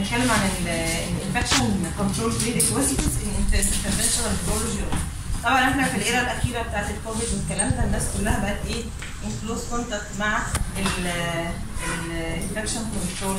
هنتكلم عن الانفكشن كنترول بريكويزيتس ان انترفنشنال نيورولوجي طبعا احنا في الايرا الاخيره بتاعت الكوفيد والكلام ده الناس كلها بقت ايه ان كلوز كونتاكت مع الانفكشن كنترول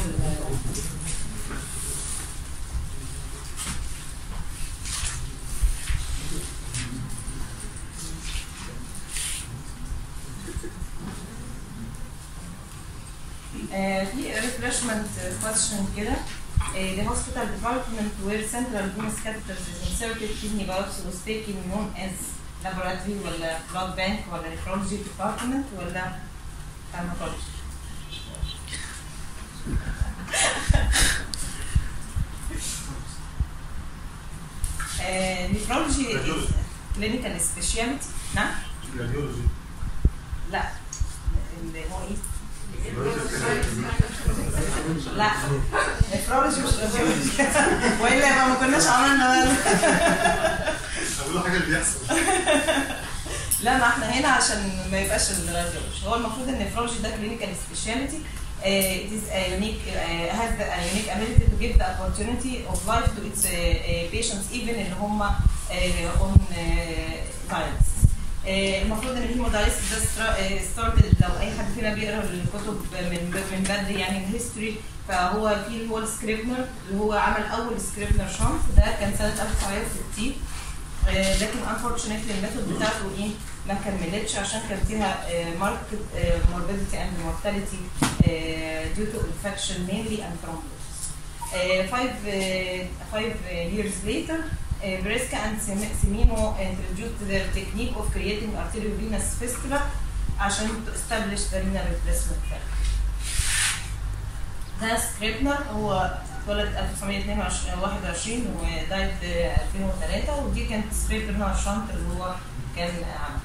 Uh, في refreshment question كده uh, the hospital department where central venous catheter is inserted kidney biopsy was taken known as laboratory ولا blood bank ولا nephrology department ولا pharmacology uh, nephrology is clinical specialty نعم راديولوجي لا اللي هو ايه لا نفرولوجي مش راديولوجي والا يبقى ما كناش عملنا ولا اقول حاجه اللي بيحصل لا ما احنا هنا عشان ما يبقاش الراديولوجي هو المفروض ان النفرولوجي ده كلينيكال سبيشاليتي it is a unique uh, has the, a unique ability to give the opportunity of life to its uh, uh, patients even اللي هم uh, on uh, dialysis. آه، المفروض ان الهيمودايليسيس ده ستارتد لو اي حد فينا بيقرا الكتب من من بدري يعني الهيستوري فهو في اللي هو السكريبنر اللي هو عمل اول سكريبنر شانت ده كان سنه 1960 آه، لكن انفورشنتلي الميثود بتاعته ايه ما كملتش عشان كان فيها ماركت morbidity and mortality uh, due to infection mainly and thrombosis. Uh, five, uh, five uh, years later, uh, Bresca and Sem- Semino introduced their technique of creating arteriovenous fistula عشان to establish the renal replacement therapy. ده سكريبنر هو اتولد 1921 ودايت 2003 ودي كانت سكريبنر شانت اللي هو كان عمل.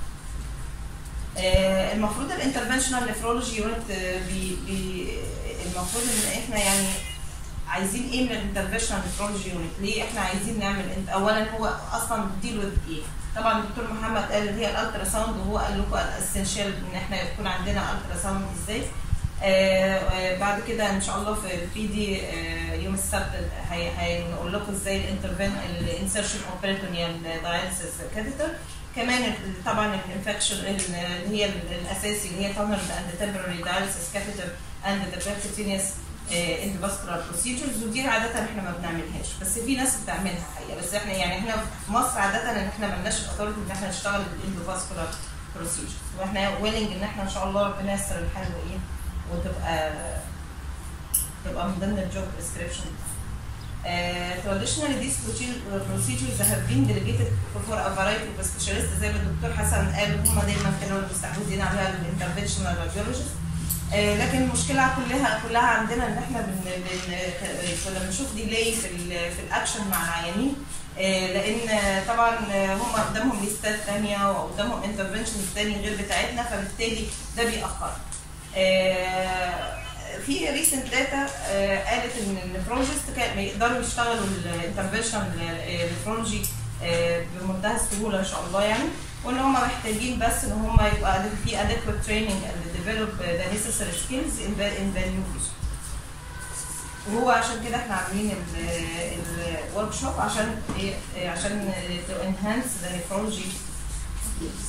آه، المفروض الانترفنشنال نفرولوجي يونت بي بي المفروض ان احنا يعني عايزين ايه من الانترفنشنال نفرولوجي يونت؟ ليه احنا عايزين نعمل انت اولا هو اصلا ديل وذ ايه؟ طبعا الدكتور محمد قال اللي هي الالترا ساوند وهو قال لكم الاسنشال ان احنا يكون عندنا الترا ساوند ازاي؟ آه، آه، بعد كده ان شاء الله في البي دي آه، يوم السبت هي- هنقول لكم ازاي الانترفن الانسرشن اوف بريتونيال داياليسيس كاثيتر كمان ال- طبعا الانفكشن اللي هي ال- الاساسي اللي هي تمرد اند تمبرري داياليسيس كاثيتر اند ذا percutaneous اندوفاسكولار بروسيجرز ودي عاده احنا ما بنعملهاش بس في ناس بتعملها حقيقه بس احنا يعني احنا في مصر عاده ان احنا ما لناش الاثورتي ان احنا نشتغل بالاندوفاسكولار بروسيجرز واحنا ويلنج ان احنا ان شاء الله ربنا ييسر الحال وايه وتبقى تبقى من ضمن الجوب ديسكريبشن traditionally these proce- procedures have been delegated for a variety of specialists زي ما الدكتور حسن قال هم دايما كانوا مستحوذين عليها الانترفنشنال راديولوجيست لكن المشكله كلها كلها عندنا ان احنا بن بن كنا بنشوف ديلي في ال في الاكشن مع العيانين آه، لان آه، طبعا آه، هم قدامهم ليستات ثانيه وقدامهم انترفنشنز ثاني غير بتاعتنا فبالتالي ده بيأخر آه، في ريسنت داتا قالت ان النفرولوجيست كان يقدروا يشتغلوا الانترفنشن نفرولوجي بمنتهى السهوله ان شاء الله يعني وان هم محتاجين بس ان هم يبقى في adequate training and develop the necessary skills in the in the new vision. وهو عشان كده احنا عاملين الورك شوب عشان إيه؟ عشان to enhance the nephrology skills.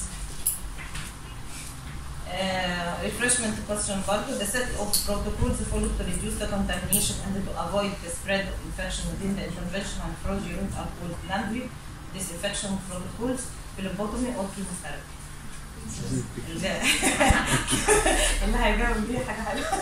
Uh, refreshment question برضه the set of protocols followed to reduce the contamination and to avoid the spread of infection within the interventional nephrology unit are called laundry disinfection protocols phlebotomy or chemotherapy. اللي اللي هيجاوب دي حاجه حلوه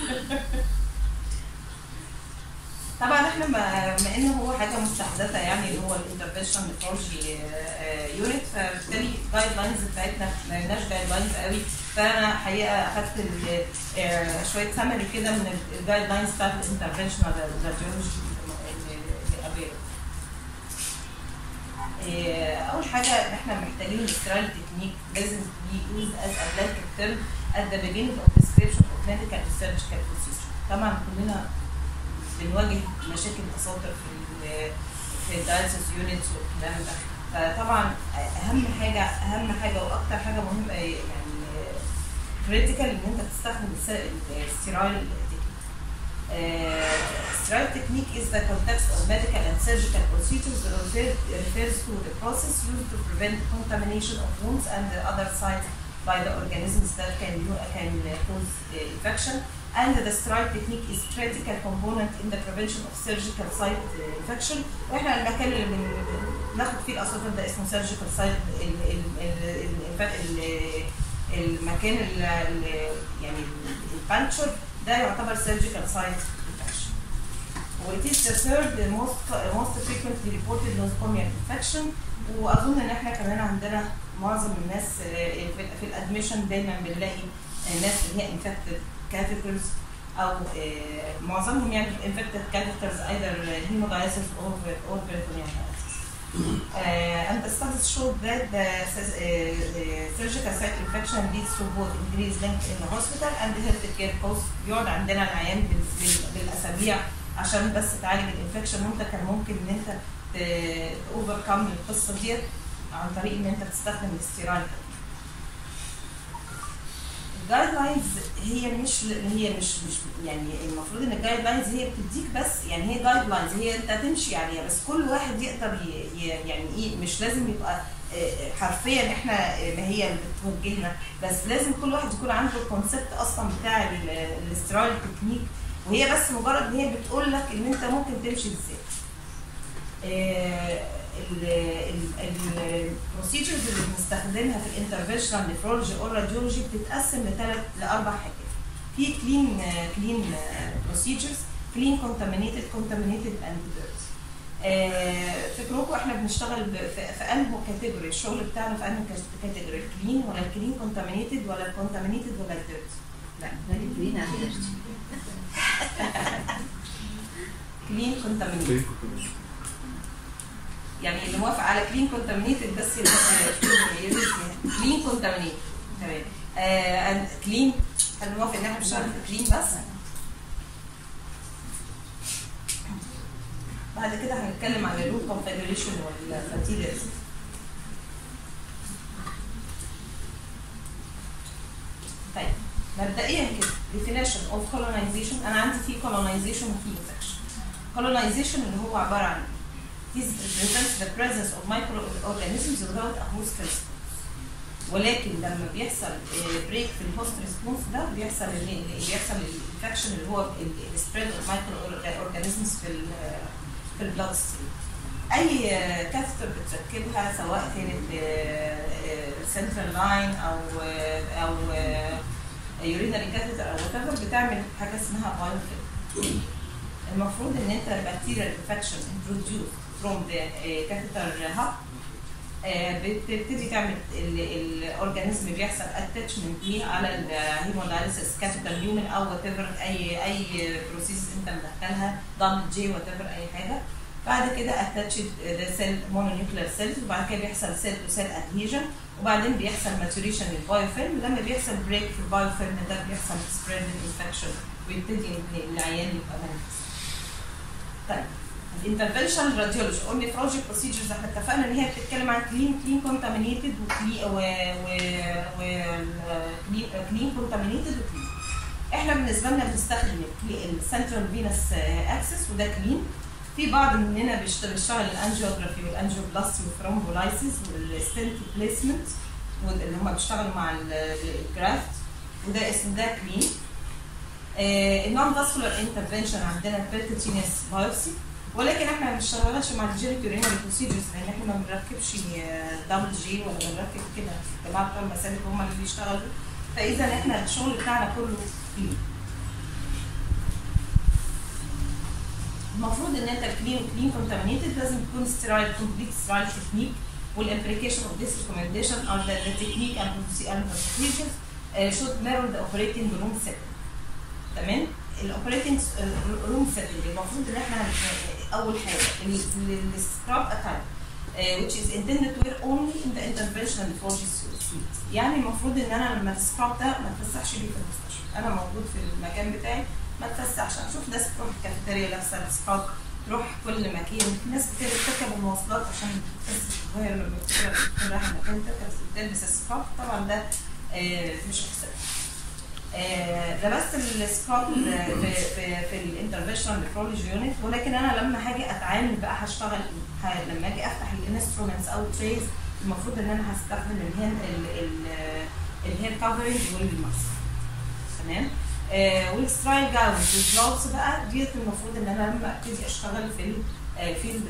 طبعا احنا ما ما ان هو حاجه مستحدثه يعني اللي هو الانترفنشن نفرولوجي يونت فبالتالي الجايد لاينز بتاعتنا ما لناش جايد لاينز قوي فانا حقيقه اخدت ال- آه، شويه سمري كده من الجايد لاينز بتاعت الانترفنشنال راديولوجي اللي available. آه، اول حاجه ان احنا محتاجين الاسترايل تكنيك لازم يوز از ا blanket term at the beginning of description of medical and surgical procedure طبعا كلنا بنواجه مشاكل اساطر في ال في الدايلسيس يونتس والكلام ده فطبعا اهم حاجه اهم حاجه واكتر حاجه مهمه يعني كريتيكال ان انت تستخدم الستيرايل sterile technique is the context of medical and surgical procedures that refer- refers to the process used to prevent contamination of wounds and the other sites by the organisms that can u- can uh, cause uh, infection. And the sterile technique is critical component in the prevention of surgical site uh, infection. واحنا المكان اللي بن- بناخد فيه الاصابات ده اسمه surgical site ال ال ال ال ال المكان اللي يعني البانشر ده يعتبر surgical site infection. و it is the third most most frequently reported nosocomial infection واظن ان احنا كمان عندنا معظم الناس آه، في في الادميشن دايما بنلاقي الناس اللي هي infected catheters او آه، معظمهم يعني infected catheters either hemodialysis or or peritoneal dialysis. Uh, and the studies showed that the uh, uh, surgical site infection leads to both increased length in the hospital and the health care cost بيقعد عندنا العيان بال- بال- بالاسابيع عشان بس تعالج الانفكشن وانت كان ممكن ان انت اوفركم القصه ديت عن طريق ان انت تستخدم الاستيرايد الجايد لاينز هي مش هي مش مش يعني المفروض ان الجايد لاينز هي بتديك بس يعني هي جايد لاينز هي انت تمشي عليها بس كل واحد يقدر ي- ي- يعني ايه مش لازم يبقى آه، حرفيا احنا آه، ما هي اللي بتوجهنا بس لازم كل واحد يكون عنده الكونسبت اصلا بتاع الاسترايل تكنيك وهي بس مجرد ان هي بتقول لك ان انت ممكن تمشي ازاي. البروسيجرز اللي بنستخدمها في الانترفنشنال نفرولوجي او راديولوجي بتتقسم لثلاث لاربع حاجات. في كلين كلين بروسيجرز كلين كونتامينيتد كونتامينيتد اند ديرت. فكركم احنا بنشتغل ب- في في انهي كاتيجوري الشغل بتاعنا في انهي كاتيجوري الكلين ولا الكلين كونتامينيتد ولا الكونتامينيتد ولا الديرت؟ لا جرين عندرت كلين كونتامينيتد يعني اللي موافق على كلين كونتامينيتد بس كلين كونتامينيتد تمام كلين هل موافق ان احنا نشتغل في كلين بس بعد كده هنتكلم عن الروت كونفدريشن والفاتيليز طيب مبدئيا كده definition of colonization انا عندي في colonization وفي infection colonization اللي هو عباره عن This represents the presence of microorganisms without a host response. ولكن لما بيحصل بريك في الهوست ريسبونس ده بيحصل ال- ال- بيحصل الانفكشن اللي هو السبريد اوف مايكرو اورجانيزمز في ال في البلاد ستريم. اي كاثتر بتركبها سواء كانت سنترال لاين او آه، او يورينري كاثتر او وات بتعمل حاجه اسمها بايوفيلم. المفروض ان انت البكتيريال انفكشن انتروديوس فروم ذا كاثيتر هاب بتبتدي تعمل الاورجانيزم بيحصل اتاتشمنت ليه على الهيمودايليسيس كاثيتر هيومن او وات اي اي بروسيس انت مدخلها دبل جي وات اي حاجه بعد كده اتاتشد ذا سيل مونونيوكلير سيلز وبعد كده بيحصل سيل تو سيل ادهيجن وبعدين بيحصل ماتوريشن للبايوفيلم لما بيحصل بريك في البايوفيلم ده بيحصل سبريد انفكشن ويبتدي إن العيان يبقى مانيفست طيب الانترفنشن راديولوجي او نيفرولوجي بروسيجرز احنا اتفقنا ان هي بتتكلم عن كلين كلين كونتامينيتد وكلين و و كلين كونتامينيتد وكلين احنا بالنسبه لنا بنستخدم السنترال فينس اكسس وده كلين في بعض مننا بيشتغل بيشتغل الانجيوجرافي والانجيوبلاستي والثرومبولايسيس والستنت بليسمنت اللي هم بيشتغلوا مع الجرافت وده اسم ده كلين النون فاسكولار انترفنشن عندنا البيركوتينيس بايوسي ولكن احنا ما بنشتغلش مع الجينيك يورينري بروسيدرز لان احنا ما بنركبش دبل جي ولا بنركب كده الجماعه بتوع المسالك هم اللي بيشتغلوا فاذا احنا الشغل بتاعنا كله فيه المفروض ان انت الكلين كلين كونتامينيتد لازم تكون سترايل كومبليت سترايل تكنيك والامبليكيشن اوف ذيس ريكومنديشن ار ذا تكنيك اند procedures uh, should mirror the operating room setting تمام الاوبريتنج روم سيتنج المفروض ان احنا اول حاجه السكراب اتايم which is intended to wear only in the interventional nephrology suite يعني المفروض ان انا لما السكراب ده ما اتفسحش بيه في المستشفى انا موجود في المكان بتاعي ما اتفسحش اشوف ناس تروح الكافيتيريا لابسه السكراب تروح كل مكان في ناس كتير بتركب المواصلات عشان بس وهي لما بتكون رايحه مكان تركب تلبس السكراب طبعا ده آه، مش احسن آه، ده بس السكراب في في في الانترفنشن انترفيشنال نفرولوجي يونت ولكن انا لما هاجي اتعامل بقى هشتغل ه- لما اجي افتح الانسترومنتس او تريز المفروض ان انا هستخدم الهين الهير كفرنج والماسك تمام آه والسترايل جاونز والجلوفز بقى ديت المفروض ان انا لما ابتدي اشتغل في الفيلد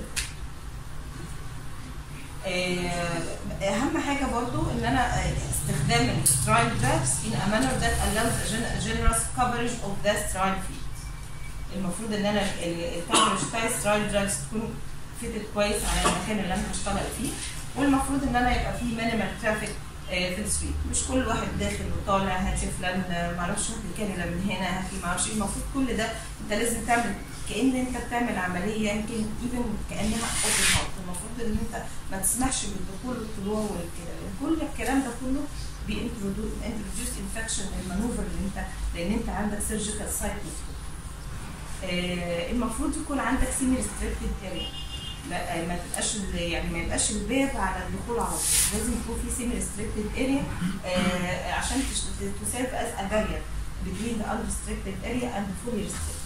اهم حاجه برضو ان انا آه، استخدام السترايل drugs in a manner that allows a gen- a generous coverage of the sterile field المفروض ان انا الكفرج بتاع السترايل drugs تكون فيتد كويس على المكان اللي انا هشتغل فيه والمفروض ان انا يبقى فيه مينيمال ترافيك في السويت مش كل واحد داخل وطالع هات لي فلان آه، معرفش هات لي كانيولا من هنا هات لي معرفش ايه المفروض كل ده انت لازم تعمل كان انت بتعمل عمليه يمكن ايفن كانها اوبن هارت المفروض ان انت ما تسمحش بالدخول والطلوع والكده كل الكلام ده كله بينتروديوس انفكشن المانوفر اللي انت لان انت عندك سيرجيكال سايت مفتوح آه، المفروض يكون عندك سيمي ريستريكتد اريا لا آه، ما تبقاش ال- يعني ما يبقاش الباب على الدخول على طول لازم يكون في سيمي ريستريكتد اريا عشان تسيرف از ا بارير between the unrestricted area and the fully restricted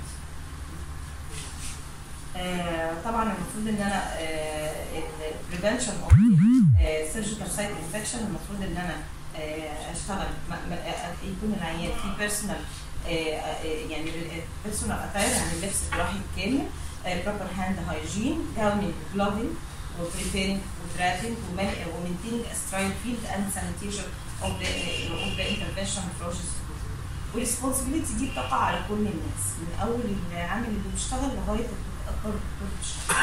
آه، طبعا المفروض ان انا البريفنشن اوف سيرجيكال سايت انفكشن المفروض ان انا آه، اشتغل م- م- آه، يكون العيان في بيرسونال يعني بيرسونال اتاير يعني اللبس الجراحي الكامل بروبر هاند هايجين جاونينج جلوفينج وبريبيرنج ودرابينج ومينتينج سترايل فيلد اند سانيتيشن اوف ذا اوف ذا انترفنشن بروسيس والريسبونسبيلتي دي بتقع على كل الناس من اول العامل اللي بيشتغل لغايه اكبر دكتور في الشغل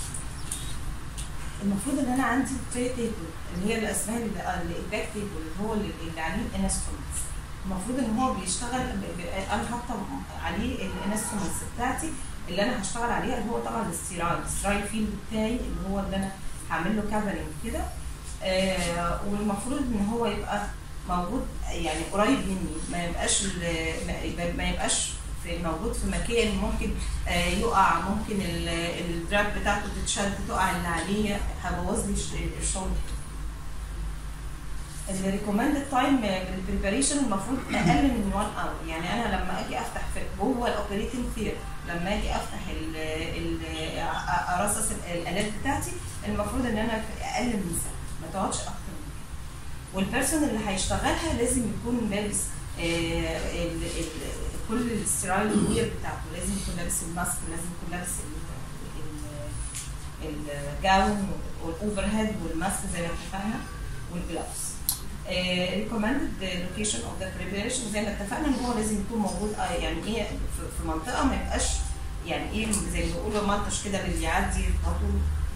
المفروض ان انا عندي تري تيبل اللي هي اللي اسمها الباك تيبل اللي هو اللي اللي عليه الانسترومنتس المفروض ان هو بيشتغل ب- ب- انا حاطه عليه الانسترومنتس بتاعتي اللي انا هشتغل عليها اللي هو طبعا الستيرايل الستيرايل فيلد بتاعي اللي هو اللي انا هعمل له كفرنج كده آه والمفروض ان هو يبقى موجود يعني قريب مني ما يبقاش ال- ما يبقى- ما يبقاش في موجود في مكان ممكن آه، يقع ممكن ال- الدراب بتاعته تتشد تقع اللي عليه هبوظ لي الش- الشغل الريكومندد تايم بالبريباريشن المفروض اقل من 1 اور يعني انا لما اجي افتح في جوه الاوبريتنج ثير لما اجي افتح ال ال ارصص الالات بتاعتي المفروض ان انا في اقل من ساعه ما تقعدش اكتر من كده والبيرسون اللي هيشتغلها لازم يكون لابس آه، ال- ال- كل السترايل وير بتاعته لازم يكون لابس الماسك لازم يكون لابس ال- ال- الجاون والاوفر هيد والماسك زي ما اتفقنا والجلافز ريكومندد لوكيشن اوف ذا بريبريشن زي ما اتفقنا ان هو لازم يكون موجود آه، يعني ايه في- في منطقه ما يبقاش يعني ايه زي ما بيقولوا ملطش كده اللي يعدي على طول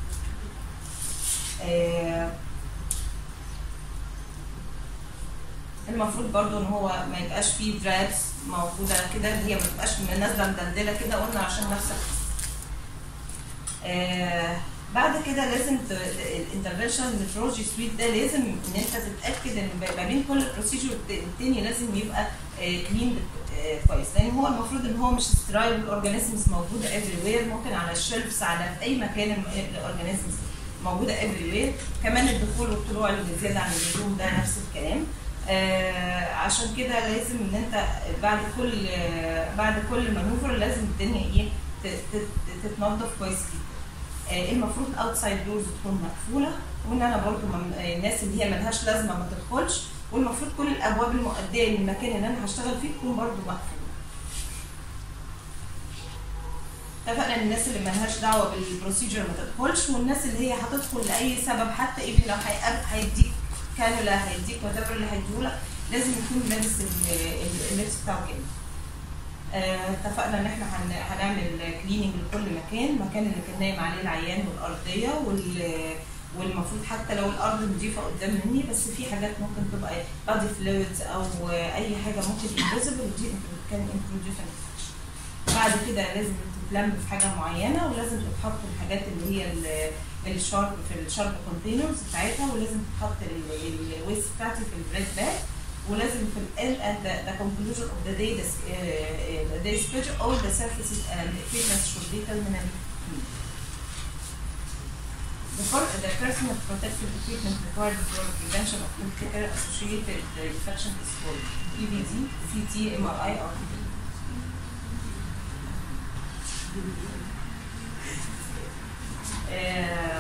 آه، المفروض برضو ان هو ما يبقاش فيه درابس موجوده كده اللي هي ما تبقاش نازله مدلدله كده قلنا عشان نفسك آه بعد كده لازم الانترفنشن نفرولوجي سويت ده لازم ان انت تتاكد ان ما بين كل بروسيجر والتاني لازم يبقى كلين كويس لان هو المفروض ان هو مش سترايل الاورجانيزمز موجوده افري وير ممكن على الشلفس على في اي مكان الاورجانيزمز موجوده افري وير كمان الدخول والطلوع اللي زياده عن اللزوم ده نفس الكلام آه عشان كده لازم ان انت بعد كل آه بعد كل مانوفر لازم الدنيا ايه ت- ت- تتنظف كويس جدا آه المفروض اوتسايد دورز تكون مقفوله وان انا برضو من آه الناس اللي هي ملهاش لازمه ما تدخلش والمفروض كل الابواب المؤديه للمكان اللي انا هشتغل فيه تكون برضو مقفوله اتفقنا ان الناس اللي ملهاش دعوه بالبروسيجر ما تدخلش والناس اللي هي هتدخل لاي سبب حتى ايه لو هيقاب- هيديك كانولا هيديك وات اللي هيديهولك لازم يكون لابس ال- ال- اللبس بتاعه كامل. آه، اتفقنا ان احنا هن- هنعمل كليننج لكل مكان، المكان اللي كان نايم عليه العيان والارضيه وال والمفروض حتى لو الارض نظيفه قدام مني بس في حاجات ممكن تبقى بادي فلويدز او اي حاجه ممكن انفيزبل دي كان انتروديوس بعد كده لازم تتلم في حاجه معينه ولازم تتحط الحاجات اللي هي ال- الشارب في الشارب كونتينرز بتاعتها ولازم تتحط الويست بتاعتي في البريد باك ولازم في ال at the, the conclusion of the day the, uh, uh, the day schedule all the surfaces and equipment should be terminally clean. The, per- the personal protective equipment required for prevention of critical associated infection is called EVD, CT, MRI, or TB. آه،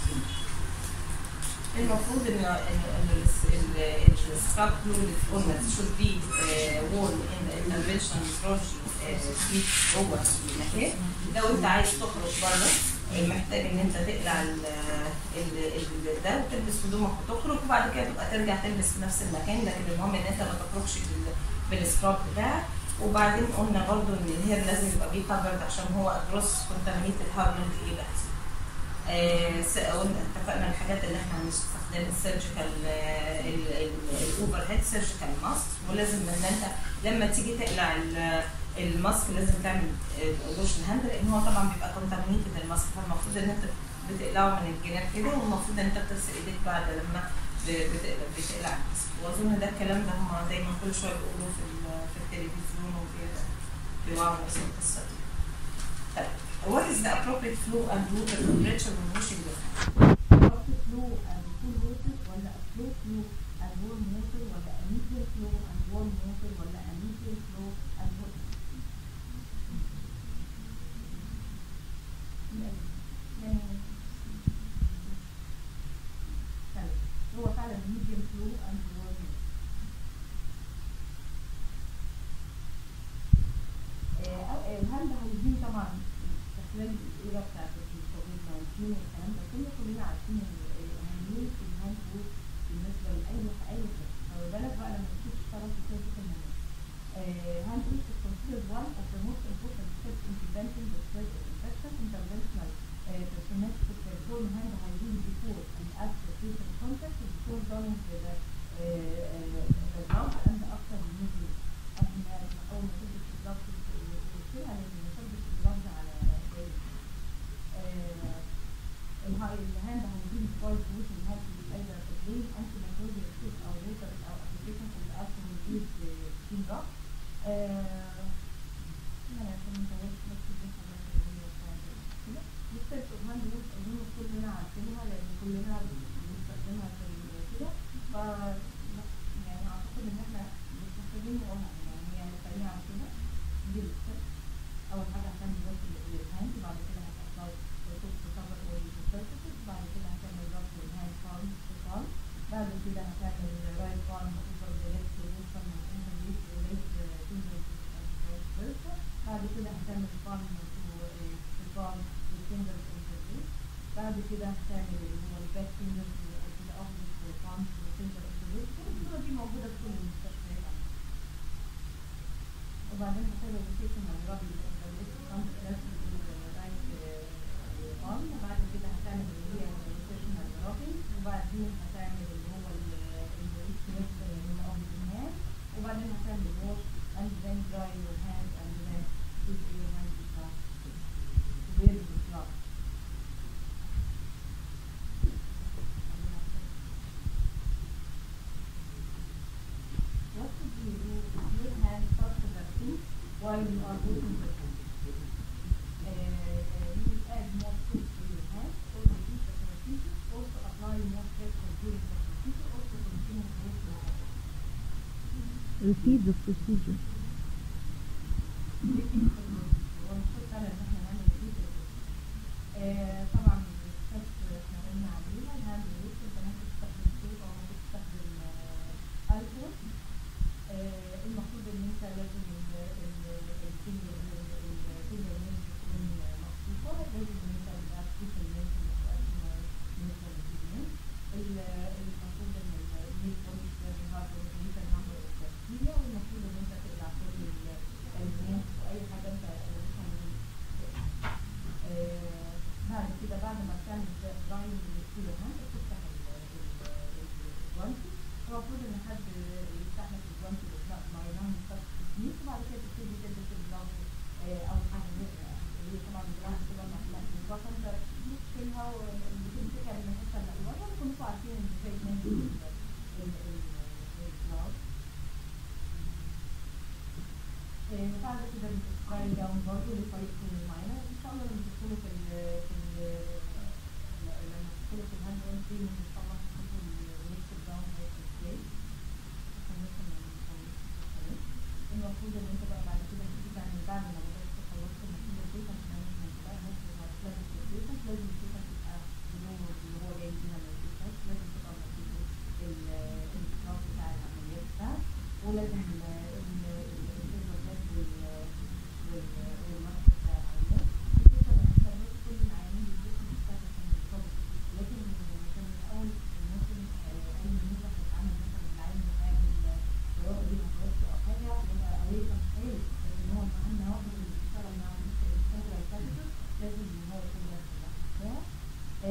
المفروض ان ان السكاب بلو اللي قلنا should be uh, worn in the intervention methodology uh, suite جوه المكان لو انت عايز تخرج بره محتاج ان انت تقلع ال ال ال ده وتلبس هدومك وتخرج وبعد كده تبقى ترجع تلبس في نفس المكان لكن المهم ان انت ما تخرجش بال- بالسكراب بتاعك وبعدين قلنا برضو ان الهير لازم يبقى بيه كفرد عشان هو جروس كونتامينيتد هارمنت ايه بقى آه، س- قلنا اتفقنا الحاجات اللي احنا هنستخدم السيرجيكال الاوفر هيد سيرجيكال ماسك ولازم ان انت لما تيجي تقلع ال- الماسك لازم تعمل لوشن هاند لان هو طبعا بيبقى كونتامينيتد الماسك فالمفروض ان انت بتقلعه من الجناب كده والمفروض ان انت بتغسل ايديك بعد لما ب- بتقلع بتقلع الماسك واظن ده الكلام ده هم دايما كل شويه بيقولوه في ال- في التلفزيون وبيوعوا نفس القصه دي. طيب what is the appropriate flow and water temperature when washing the hands؟ appropriate flow and cool water ولا a slow flow and warm water ولا a medium flow and warm water ولا a medium flow and hot طيب هو فعلا medium flow and warm water آه، أو- آه، الهاند هايجين طبعا استخدام الايرا بتاعت الكوفيد 19 والكلام ده كله كلنا عارفين ال- اهميه الهاند ووش بالنسبه لاي اي حد فما بالك بقى لما تيجي تشتغل في سيرفيس الموضوع هاند ووش is considered one of the most important steps in preventing the spread of infection interventional uh, personnel should perform hand hygiene before and after patient contact before donning the uh, uh, the gloves and after removing it. قبل ما اول ما تلبس الجلافز وتشيلها لازم تلبس الجلافز على ايديك. آه، الهاي الهاند هايجين كويس وش الهاند ايضا تدريب انتي ميكروبيال سيف او ووتر او ابلكيشن اوف الكحول يوز سكين دروب انا عشان ما نطولش بس دي حاجات اللي هي بتاعت كده والسيرت اوف هاند ووش اظن كلنا عارفينها لان كلنا بنستخدمها في ال- كده ف لا، يعني اعتقد ان احنا مستخدمين نقولها يعني هي سريعه كده دي الستيب اول حاجه هتعمل ربط للهاند بعد كده هتطلع توب كفر والسيرفيسز بعد كده هتعمل ربط للهاند فارم فارم بعد كده هتعمل رايت فارم اوفر ذا ليفت ووصل من انترليت ليفت فينجرز بعد كده هتعمل فارم تو فارم والفينجرز انترليت بعد كده هتعمل اللي هو الباك فينجرز كده افضل فارم والفينجر انترليت كل الصوره دي موجوده في كل المستشفيات وبعدين هتعمل روتيشن على الرابط الانترليت فارم رايت فارم وبعد كده هتعمل اللي هي روتيشن على الرابط وبعدين هتعمل اللي هو الريكس من افضل الهاند وبعدين هتعمل wash and then dry your hand and then put your hand in the wear the glove. What should you do if your hand touches the sink while you are washing the hand? Uh, uh, you will add more soap to your hand or reduce the procedure, also apply more pressure during the procedure, also continue to wash your hand. repeat the procedure والمفروض فعلا ان احنا نعمل ريبيت آه طبعا الستبس احنا قلنا عليها الهاند ويت انت ممكن تستخدم صوت او ممكن تستخدم آه الكول آه المفروض ان انت لازم الفينجر الفينجر نيلز تكون مخصوصه لازم ان انت يبقى سبيشال نيلز ما تبقاش بالنسبه للفيديوهات المفروض ان النيل بوليش لازم هارد ريزوليوشن نمبر اوف بكتيريا والمفروض ان انت تقلع كل الجنس واي حاجه انت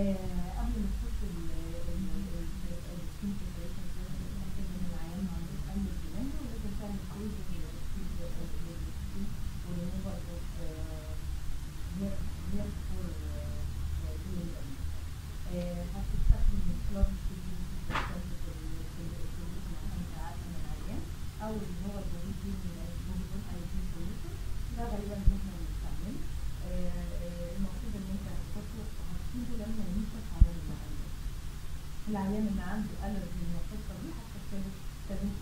آه، قبل ما نخش ال- ال- ال- السكين preparation process، نتأكد إن العيان ما عندوش أي ديماند ولازم تعمل كل السكين والريموفر اوف هير هير فور doing them. آه، هتستخدم الكلاب سكين عشان تعرف من العيان أو اللي هو الجديد دي من الجديد ايدين سوليوشن ده غالبا اللي احنا بنستعمله آه، آه، المفروض ان انت هتحطه هتسيبه لما ينشف على العيان العيان اللي عنده الرجي من القصه دي هتحط له تمييز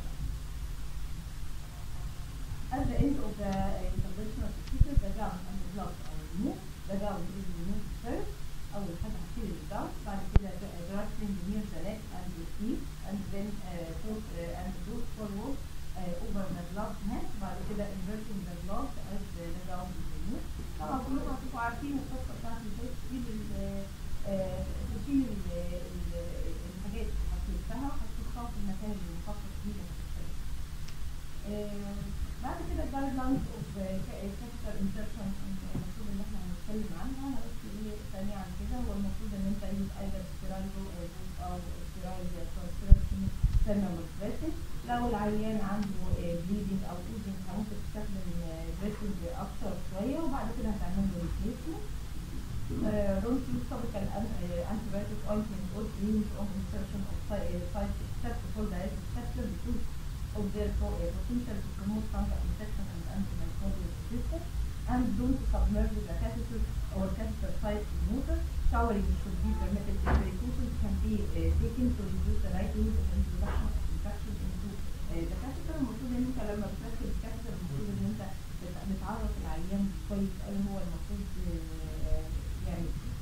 At the end of the uh, interventional procedure, the gown and the gloves are removed. The gown is removed first. أول حاجة هشيل الجاون بعد كده dressing near the neck and the feet and then uh, put uh, and put forward uh, over the glove hand بعد كده inverting the glove as the the gown is removed. طبعا كلكم هتبقوا عارفين القصة بتاعت ازاي تشيل ال- آه، تشيل ال- ال- الحاجات اللي هتلبسها وهتحطها في المكان اللي مخصص ليه وهتشتغل. آه، بعد كده الجايد لاينز اوف كابيتال انسرشن المفروض ان احنا هنتكلم عنها انا بس ايه سريعا كده هو المفروض ان انت يوز ايضا ستيرايدو او ستيرايد كونستراكشن ثيرمال دريسنج لو العيان عنده بليدنج او اوزنج ممكن تستخدم دريسنج اكتر شويه وبعد كده هتعمل له ريبليسمنت don't use topical an- uh, antibiotic ointment or creams on insertion of side side except for diabetic sector because of their po- uh, potential to promote fungal infection and antimicrobial resistance and don't submerge the catheter or catheter site in water. Showering should be permitted if precautions can be uh, taken to reduce the likelihood of introduction of infection into uh, the catheter. المفروض ان انت لما بتركب الكاثيتر المفروض ان انت بت- بتعرف العيان كويس قوي هو المفروض آه، يعمل ايه.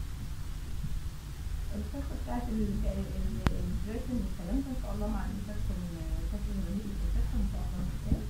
القصه بتاعت الدريسنج والكلام ده ان شاء الله مع الانفكشن شكل جميل الانفكشن ان شاء الله نتكلم